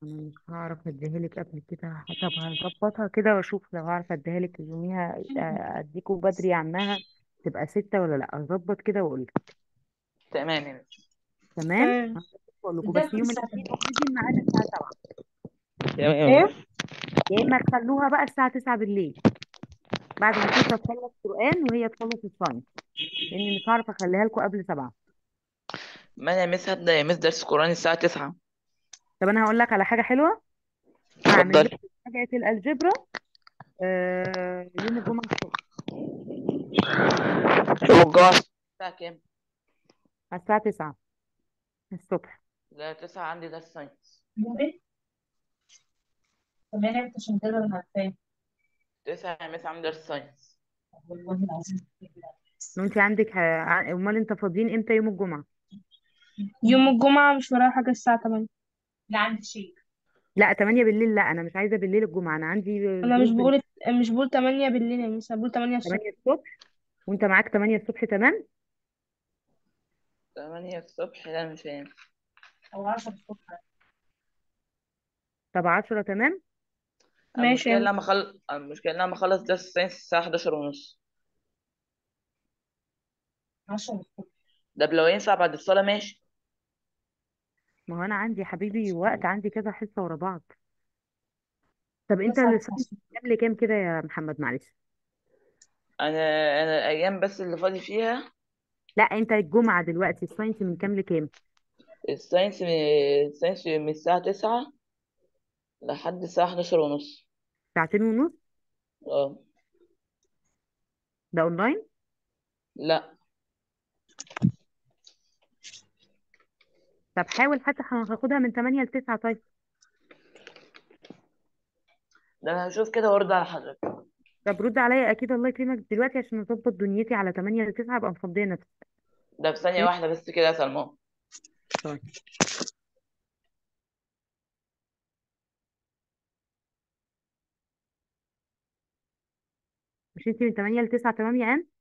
انا مش هعرف اديها لك قبل كده طب هظبطها كده واشوف لو هعرف اديها لك يوميها آه، اديكوا بدري عنها تبقى ستة ولا لا اظبط كده واقول لك تمام يا مس تمام تمام اقول لكم بس يوم الاثنين ابتدي الميعاد الساعة 7 تمام يا ايه مس يا اما تخلوها بقى الساعة 9 بالليل بعد ما تيتا تخلص قرآن وهي تخلص الصلاة لان مش هعرف اخليها لكم قبل 7 ما انا يا مس هبدأ يا مس درس قرآن الساعة 9 طب انا هقول لك على حاجة حلوة هعمل اتفضلي لكم حاجة الالجبرا آه يوم الجمعة الصبح يوم الجمعة الساعة كام؟ على الساعة 9 الصبح لا 9 عندي درس ساينس كمان انت عشان كده انا عارفاه 9 يا مس عندي درس ساينس والله العظيم وانت عندك ه- ع- امال انت فاضيين امتى يوم الجمعة يوم الجمعة مش ورايا حاجة الساعة 8 لا عندي شيء لا 8 بالليل لا انا مش عايزة بالليل الجمعة انا عندي انا مش دروس بقول مش بقول 8 بالليل يا مس أنا بقول 8 الصبح 8 الصبح وانت معاك 8 الصبح تمام 8 الصبح لا مش هينفع او 10 الصبح طب 10 تمام ماشي المشكلة يا ان انا مخل... المشكلة ان انا مخلص درس ساينس الساعة 11 ونص 10 الصبح ده لو ينفع بعد الصلاة ماشي ما هو انا عندي يا حبيبي وقت عندي كذا حصة ورا بعض طب انت تسعة الساينس كام لكام كده يا محمد معلش انا انا الايام بس اللي فاضي فيها لا انت الجمعة دلوقتي الساينس من كام لكام الساينس من الساينس من الساعة 9 لحد الساعة 11 ونص ساعتين ونص اه ده اونلاين لا طب حاول حتى هاخدها من 8 ل 9 طيب ده انا هشوف كده وارد على حضرتك طب رد عليا اكيد الله يكرمك دلوقتي عشان اظبط دنيتي على 8 ل 9 ابقى مفضيه نفسي ده في ثانية واحدة بس كده يا سلمان طيب مش انت من 8 ل 9 تمام يا ان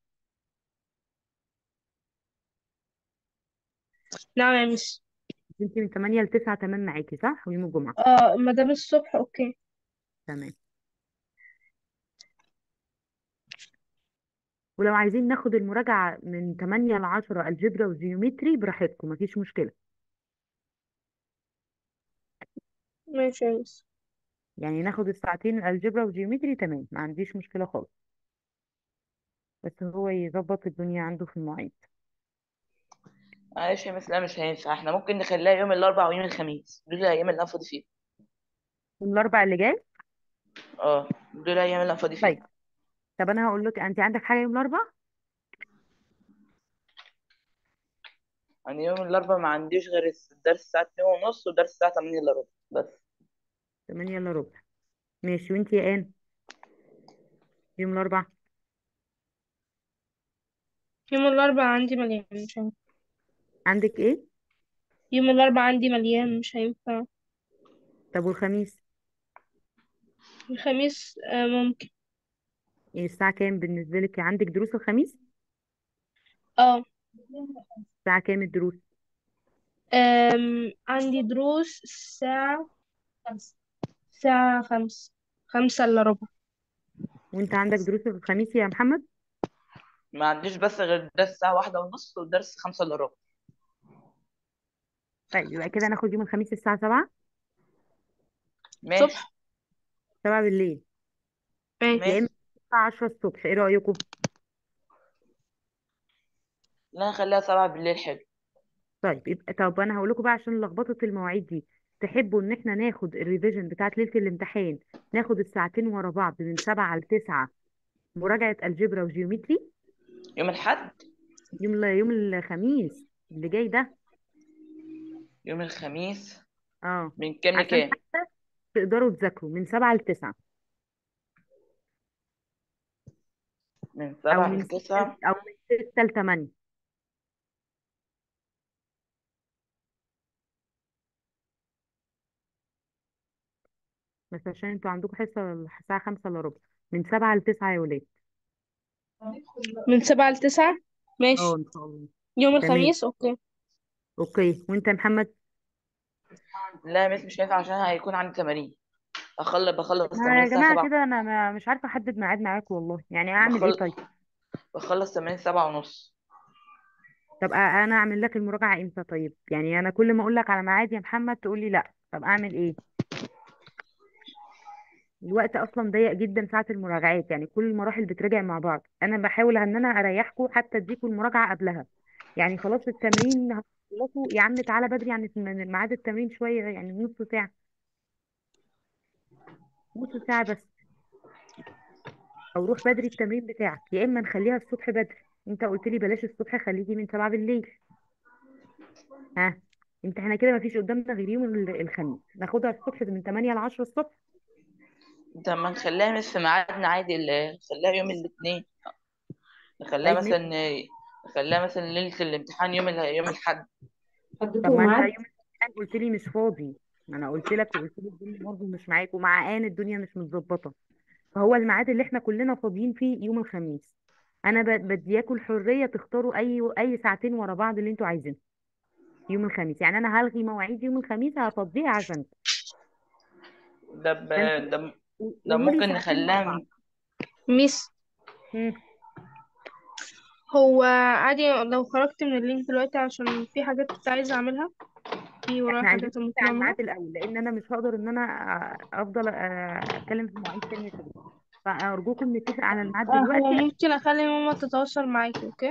نعم يا مس مش انت من 8 ل 9 تمام معاكي صح ويوم الجمعة اه ما دام الصبح اوكي تمام ولو عايزين ناخد المراجعة من 8 ل 10 الجبرا وجيومتري براحتكم مفيش مشكلة ماشي يا مس يعني ناخد الساعتين الجبرا وجيومتري تمام ما عنديش مشكلة خالص بس هو يظبط الدنيا عنده في المواعيد معلش يا مس لا مش هينفع احنا ممكن نخليها يوم الاربعاء ويوم الخميس دول الايام اللي انا فاضي فيهم يوم الاربع اللي جاي اه دول الايام اللي انا فاضي فيهم طيب طب انا هقول لك انت عندك حاجة يوم الاربع يعني يوم الاربعاء ما عنديش غير الدرس الساعة 2 ونص ودرس الساعة 8 الا ربع بس 8 الا ربع ماشي وانت يا ان يوم الاربع يوم الأربعاء عندي مليان مش هينفع عندك ايه يوم الأربعاء عندي مليان مش هينفع طب والخميس الخميس آه ممكن ايه الساعة كام بالنسبة لك عندك دروس الخميس اه الساعة كام الدروس أم عندي دروس الساعة الساعة خمسة خمسة إلا ربع وانت عندك دروس الخميس يا محمد ما عنديش بس غير درس الساعة واحدة ونص ودرس خمسة الا ربع طيب يبقى كده ناخد يوم الخميس الساعة 7 ماشي الصبح 7 بالليل يا ماشي اما ماشي الساعة 10 الصبح ايه رأيكم لا نخليها سبعة بالليل حلو طيب يبقى طب انا هقول لكم بقى عشان لخبطه المواعيد دي تحبوا ان احنا ناخد الريفيجن بتاعت ليله الامتحان ناخد الساعتين ورا بعض من 7 ل 9 مراجعه الجبرا وجيومتري يوم الأحد يوم ال- يوم الخميس اللي جاي ده يوم الخميس اه من كام عشان لكام حتى تقدروا تذاكروا من 7 ل 9 من او سبعة من لتسعة او من 6 ل 8 بس عشان انتوا عندكم حصه الساعه 5 الا ربع من 7 ل 9 يا ولاد من سبعة لتسعة اه ماشي ان شاء الله يوم تمام الخميس اوكي اوكي وانت يا محمد لا يا مس مش هينفع عشان هيكون عندي تمارين اخلص بخلص ما تمارين يا الساعة جماعة سبعة كده أنا ما مش عارفة أحدد ميعاد معاكم والله يعني أعمل إيه بخلص طيب بخلص تمارين سبعة ونص طب أ- أنا أعمل لك المراجعة إمتى طيب يعني أنا كل ما أقول لك على ميعاد يا محمد تقول لي لأ طب أعمل إيه الوقت اصلا ضيق جدا ساعه المراجعات يعني كل المراحل بتراجع مع بعض انا بحاول ان انا اريحكم حتى اديكم المراجعه قبلها يعني خلاص التمرين هتخلصوا يا عم تعالى بدري عن من ميعاد التمرين شويه يعني نص ساعه نص ساعه بس او روح بدري التمرين بتاعك يا اما نخليها الصبح بدري انت قلت لي بلاش الصبح خليكي من 7 بالليل ها انت احنا كده مفيش قدامنا غير يوم ال- الخميس ناخدها الصبح من 8 ل 10 الصبح طب ما نخليها مس في ميعادنا عادي ال- نخليها يوم الاثنين نخليها طيب مثلا ماشي نخليها مثلا ليلة الامتحان يوم ال- يوم الأحد طب حددتوا ما انت ميعاد يوم الامتحان قلت لي مش فاضي ما انا قلت لك وقلت لي الدنيا برضه مش معاك ومع ان الدنيا مش متظبطه فهو الميعاد اللي احنا كلنا فاضيين فيه يوم الخميس انا ب- بدياكوا الحريه تختاروا اي اي ساعتين ورا بعض اللي انتوا عايزينه يوم الخميس يعني انا هلغي مواعيد يوم الخميس هفضيها عشان ده ب... فانتوا ده ده قولوا لي ممكن ساعتين ورا نخليها بعض من ميس مم. هو عادي لو خرجت من اللينك دلوقتي عشان في حاجات كنت عايزة أعملها في ورايا احنا عايزين حاجات نتفق المفروض على أعملها الميعاد الاول لان انا مش هقدر ان انا آه، افضل آه، اتكلم في مواعيد تانية كده فارجوكم نتفق على الميعاد آه هو دلوقتي ممكن أخلي ماما تتواصل معاكي أوكي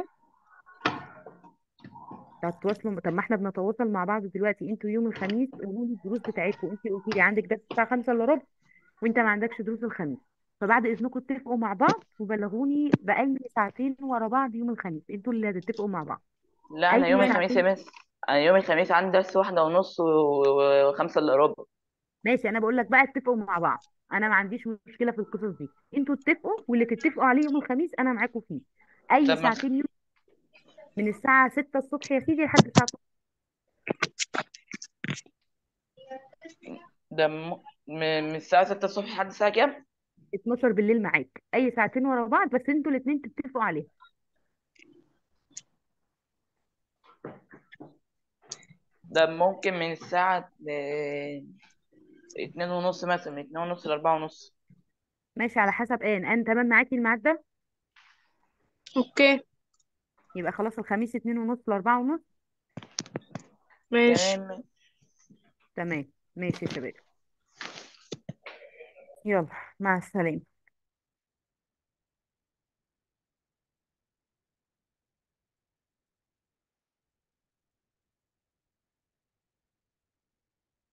تتواصلوا طب ما احنا بنتواصل مع بعض دلوقتي انتوا يوم الخميس قولوا لي الدروس بتاعتكم انت قلتي لي عندك درس الساعه 5 الا ربع وانت ما عندكش دروس الخميس فبعد اذنكم اتفقوا مع بعض وبلغوني باي ساعتين ورا بعض يوم الخميس انتوا اللي هتتفقوا مع بعض لا أنا اي يوم ماشي الخميس يا ساعتين مس أنا يوم الخميس عندي درس واحدة ونص و- و- وخمسة إلا ربع ماشي انا بقول لك بقى اتفقوا مع بعض انا ما عنديش مشكله في القصص دي انتوا اتفقوا واللي تتفقوا عليه يوم الخميس انا معاكم فيه اي طب ما نخ- ساعتين يوم من الساعه 6 الصبح يا سيدي لحد الساعه ده م... م- من الساعة ستة الصبح لحد الساعة كام؟ 12 بالليل معاك اي ساعتين ورا بعض بس انتوا الاثنين تتفقوا عليها ده ممكن من الساعة اه، اتنين ونص مثلا من اتنين ونص لأربعة ونص ماشي على حسب ايه انا تمام معاكي الميعاد ده أوكي يبقى خلاص الخميس اتنين ونص لأربعة ونص ماشي تمام تمام ماشي يا شباب يلا مع السلامة